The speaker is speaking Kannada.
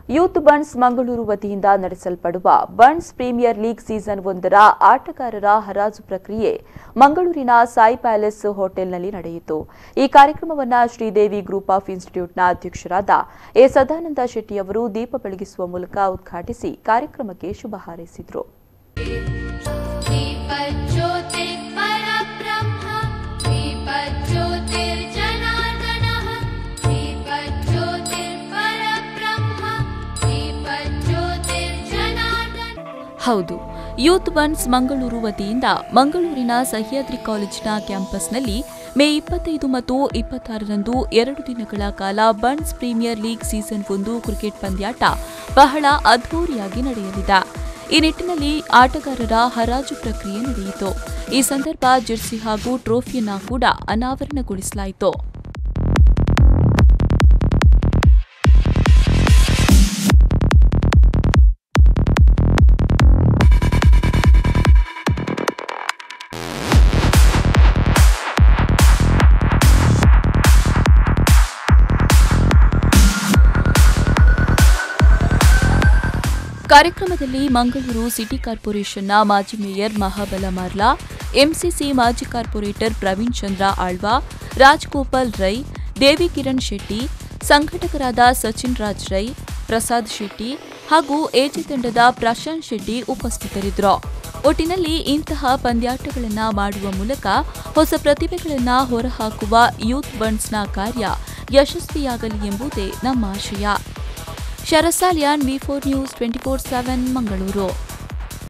ಯೂತ್ ಬನ್ಸ್ ಮಂಗಳೂರು ವತಿಯಿಂದ ನಡೆಸಲ್ಪಡುವ ಬನ್ಸ್ ಪ್ರೀಮಿಯರ್ ಲೀಗ್ ಸೀಸನ್ ಒಂದರ ಆಟಗಾರರ ಹರಾಜು ಪ್ರಕ್ರಿಯೆ ಮಂಗಳೂರಿನ ಸಾಯಿ ಪ್ಯಾಲೇಸ್ ಹೋಟೆಲ್ನಲ್ಲಿ ನಡೆಯಿತು ಈ ಕಾರ್ಯಕ್ರಮವನ್ನು ಶ್ರೀದೇವಿ ಗ್ರೂಪ್ ಆಫ್ ಇನ್ಸ್ಟಿಟ್ಯೂಟ್ನ ಅಧ್ಯಕ್ಷರಾದ ಎ ಸದಾನಂದ ಶೆಟ್ಟಿ ಅವರು ದೀಪ ಬೆಳಗಿಸುವ ಮೂಲಕ ಉದ್ಘಾಟಿಸಿ ಕಾರ್ಯಕ್ರಮಕ್ಕೆ ಶುಭ ಹಾರೈಸಿದರು दीपज्योतिर्परब्रह्म दीपज्योतिर्जनार्दनः दीपज्योतिर्परब्रह्म दीपज्योतिर्जनार्दनः ಹೌದು ಯೂತ್ ಬನ್ಸ್ ಮಂಗಳೂರು ವತಿಯಿಂದ ಮಂಗಳೂರಿನ ಸಹ್ಯಾದ್ರಿ ಕಾಲೇಜಿನ ಕ್ಯಾಂಪಸ್ನಲ್ಲಿ ಮೇ ಇಪ್ಪತ್ತೈದು ಮತ್ತು ಇಪ್ಪತ್ತಾರರಂದು ಎರಡು ದಿನಗಳ ಕಾಲ ಬನ್ಸ್ ಪ್ರೀಮಿಯರ್ ಲೀಗ್ ಸೀಸನ್ ಒಂದು ಕ್ರಿಕೆಟ್ ಪಂದ್ಯಾಟ ಬಹಳ ಅದ್ಧೂರಿಯಾಗಿ ನಡೆಯಲಿದೆ ಈ ನಿಟ್ಟಿನಲ್ಲಿ ಆಟಗಾರರ ಹರಾಜು ಪ್ರಕ್ರಿಯೆ ನಡೆಯಿತು ಈ ಸಂದರ್ಭ ಜೆರ್ಸಿ ಹಾಗೂ ಟ್ರೋಫಿಯನ್ನ ಕೂಡ ಅನಾವರಣಗೊಳಿಸಲಾಯಿತು ಕಾರ್ಯಕ್ರಮದಲ್ಲಿ ಮಂಗಳೂರು ಸಿಟಿ ಕಾರ್ಪೊರೇಷನ್ನ ಮಾಜಿ ಮೇಯರ್ ಮಹಾಬಲ ಮಾರ್ಲಾ ಎಂಸಿಸಿ ಮಾಜಿ ಕಾರ್ಪೊರೇಟರ್ ಪ್ರವೀಣ್ ಚಂದ್ರ ಆಳ್ವಾ ರಾಜ್ಗೋಪಾಲ್ ರೈ ದೇವಿ ಕಿರಣ್ ಶೆಟ್ಟಿ ಸಂಘಟಕರಾದ ಸಚಿನ್ ರಾಜ್ ರೈ ಪ್ರಸಾದ್ ಶೆಟ್ಟಿ ಹಾಗೂ ಎಜೆ ತಂಡದ ಪ್ರಶಾಂತ್ ಶೆಟ್ಟಿ ಉಪಸ್ಥಿತರಿದ್ದರು ಒಟ್ಟಿನಲ್ಲಿ ಇಂತಹ ಪಂದ್ಯಾಟಗಳನ್ನು ಮಾಡುವ ಮೂಲಕ ಹೊಸ ಪ್ರತಿಭೆಗಳನ್ನು ಹೊರಹಾಕುವ ಯೂತ್ ಬಂಡ್ಸ್ನ ಕಾರ್ಯ ಯಶಸ್ವಿಯಾಗಲಿ ಎಂಬುದೇ ನಮ್ಮ ಆಶಯ Sharasalian V four news twenty four seven Mangaluru